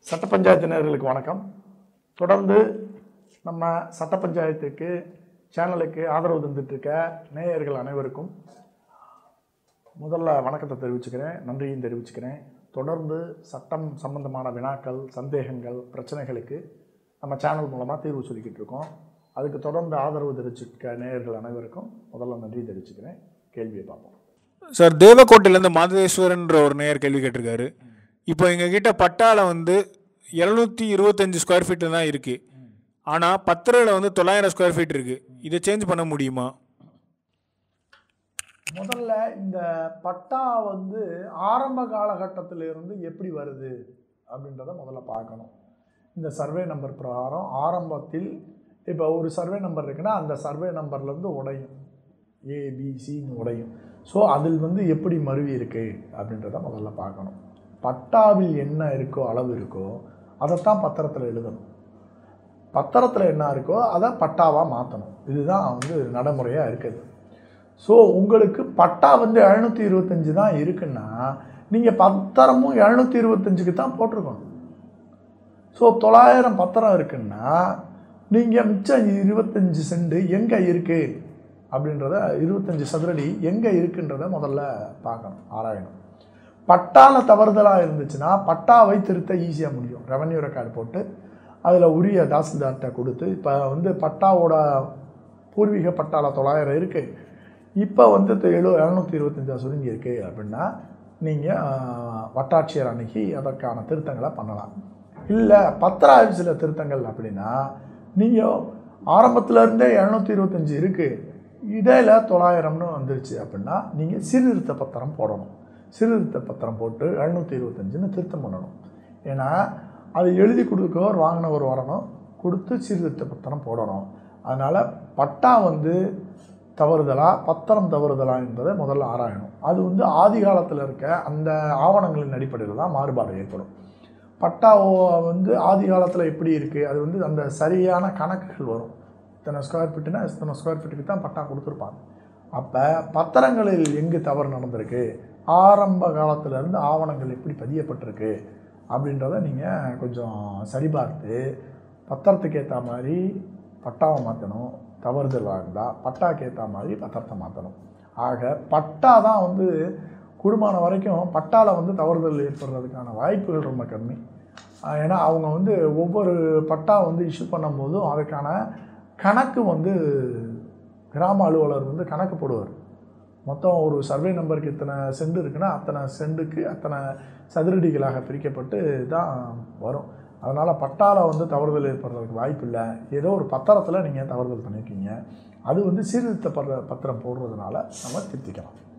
சட்ட பஞ்சாயத்து நேயர்களுக்கு வணக்கம் தொடர்ந்து நம்ம சட்ட பஞ்சாயத்துக்கு சேனலுக்கு ஆதரவு தந்துட்டு இருக்க நேயர்கள் அனைவருக்கும் முதல்ல வணக்கத்தை தெரிவிச்சுக்கிறேன் நன்றியும் தெரிவிச்சுக்கிறேன் தொடர்ந்து சட்டம் சம்பந்தமான வினாக்கள் சந்தேகங்கள் பிரச்சனைகளுக்கு நம்ம சேனல் மூலமாக தீர்வு சொல்லிக்கிட்டு இருக்கோம் அதுக்கு தொடர்ந்து ஆதரவு தெரிவிச்சிருக்க நேயர்கள் அனைவருக்கும் முதல்ல நன்றி தெரிவிச்சுக்கிறேன் கேள்வியை பார்ப்போம் சார் தேவக்கோட்டையிலேருந்து மாதேஸ்வரன்ற ஒரு நேயர் கேள்வி கேட்டிருக்காரு இப்போ எங்ககிட்ட பட்டால வந்து எழுநூற்றி இருபத்தஞ்சு ஸ்கொயர் ஃபீட்டு தான் இருக்குது ஆனால் பத்திரையில் வந்து தொள்ளாயிரம் ஸ்கொயர் ஃபீட் இருக்குது இதை சேஞ்ச் பண்ண முடியுமா முதல்ல இந்த பட்டா வந்து ஆரம்ப காலகட்டத்தில இருந்து எப்படி வருது அப்படின்றத முதல்ல பார்க்கணும் இந்த சர்வே நம்பர் பிரகாரம் ஆரம்பத்தில் இப்போ ஒரு சர்வே நம்பர் இருக்குன்னா அந்த சர்வே நம்பர்லேருந்து உடையும் ஏபிசின்னு உடையும் ஸோ அதில் வந்து எப்படி மருவி இருக்கு அப்படின்றத முதல்ல பார்க்கணும் பட்டாவில் என்ன இருக்கோ அளவு இருக்கோ அதைத்தான் பத்திரத்தில் எழுதணும் பத்திரத்தில் என்ன இருக்கோ அதை பட்டாவாக மாற்றணும் இதுதான் வந்து நடைமுறையாக இருக்குது ஸோ உங்களுக்கு பட்டா வந்து எழுநூற்றி இருபத்தஞ்சு தான் இருக்குன்னா நீங்கள் பத்திரமும் எழுநூற்றி இருபத்தஞ்சுக்கு தான் போட்டிருக்கணும் ஸோ தொள்ளாயிரம் பத்திரம் இருக்குன்னா நீங்கள் மிச்சம் இருபத்தஞ்சு சென்ட் எங்கே இருக்குது அப்படின்றத இருபத்தஞ்சு சதுரடி எங்கே இருக்குன்றத முதல்ல பார்க்கணும் ஆராயணும் பட்டால தவறுதலாக இருந்துச்சுன்னா பட்டாவை திருத்த ஈஸியாக முடியும் ரெவன்யூ ரெக்கார்டு போட்டு அதில் உரிய தாசில்தார்கிட்ட கொடுத்து இப்போ வந்து பட்டாவோட பூர்வீக பட்டால தொள்ளாயிரம் இருக்குது இப்போ வந்து த- எழு இரநூத்தி இருபத்தஞ்சா சுருங்கி இருக்கு அப்படின்னா நீங்கள் வட்டாட்சியர் அணுகி அதற்கான திருத்தங்களை பண்ணலாம் இல்லை பத்திர ஆஃபீஸில் திருத்தங்கள் அப்படின்னா நீங்கள் ஆரம்பத்துல இருந்தே இரநூத்தி இருபத்தஞ்சி இருக்குது இடையில தொள்ளாயிரம்னு வந்துருச்சு அப்படின்னா நீங்கள் சீர்திருத்த பத்திரம் போடணும் சீர்திருத்த பத்திரம் போட்டு எழுநூற்றி இருபத்தஞ்சுன்னு திருத்தம் பண்ணணும் ஏன்னா அது எழுதி கொடுக்கவர் வாங்கினவர் வரணும் கொடுத்து சீர்திருத்த பத்திரம் போடணும் அதனால் பட்டா வந்து தவறுதலா பத்திரம் தவறுதலா என்பதை முதல்ல ஆராயணும் அது வந்து ஆதி காலத்தில் இருக்க அந்த ஆவணங்களின் அடிப்படையில் தான் மாறுபாடு ஏற்படும் பட்டா ஓ- வந்து ஆதி காலத்தில் எப்படி இருக்குது அது வந்து அந்த சரியான கணக்குகள் வரும் இத்தனை ஸ்கொயர் ஃபீட்டுனா இத்தனை ஸ்கொயர் ஃபீட்டுக்கு தான் பட்டா கொடுத்துருப்பாங்க அப்போ பத்திரங்களில் எங்கு தவறு நடந்திருக்கு ஆரம்ப காலத்திலேருந்து ஆவணங்கள் எப்படி பதியப்பட்டிருக்கு அப்படின்றத நீங்கள் கொஞ்சம் சரிபார்த்து பத்திரத்துக்கு ஏற்ற மாதிரி பட்டாவை மாற்றணும் தவறுதலாக இருந்தால் பட்டாக்கு ஏற்ற மாதிரி பத்திரத்தை மாற்றணும் ஆக பட்டா தான் வந்து கூடுமான வரைக்கும் பட்டால வந்து தவறுதல் ஏற்படுறதுக்கான வாய்ப்புகள் ரொம்ப கம்மி ஆஹ் ஏன்னா அவங்க வந்து ஒவ்வொரு பட்டா வந்து இஷ்யூ பண்ணும்போதும் அதுக்கான கணக்கு வந்து கிராம அலுவலர் வந்து கணக்கு போடுவார் மொத்தம் ஒரு சர்வே நம்பருக்கு இத்தனை செண்டு இருக்குன்னா அத்தனை செண்டுக்கு அத்தனை சதுரடிகளாக பிரிக்கப்பட்டு தான் வரும் அதனால் பட்டால வந்து தவறுதல் ஏற்படுறதுக்கு வாய்ப்பு இல்லை ஏதோ ஒரு பத்திரத்தில் நீங்கள் தவறுதல் பண்ணியிருக்கீங்க அது வந்து சீர்திருத்த பத்திர- பத்திரம் போடுறதுனால நம்ம திருத்திக்கலாம்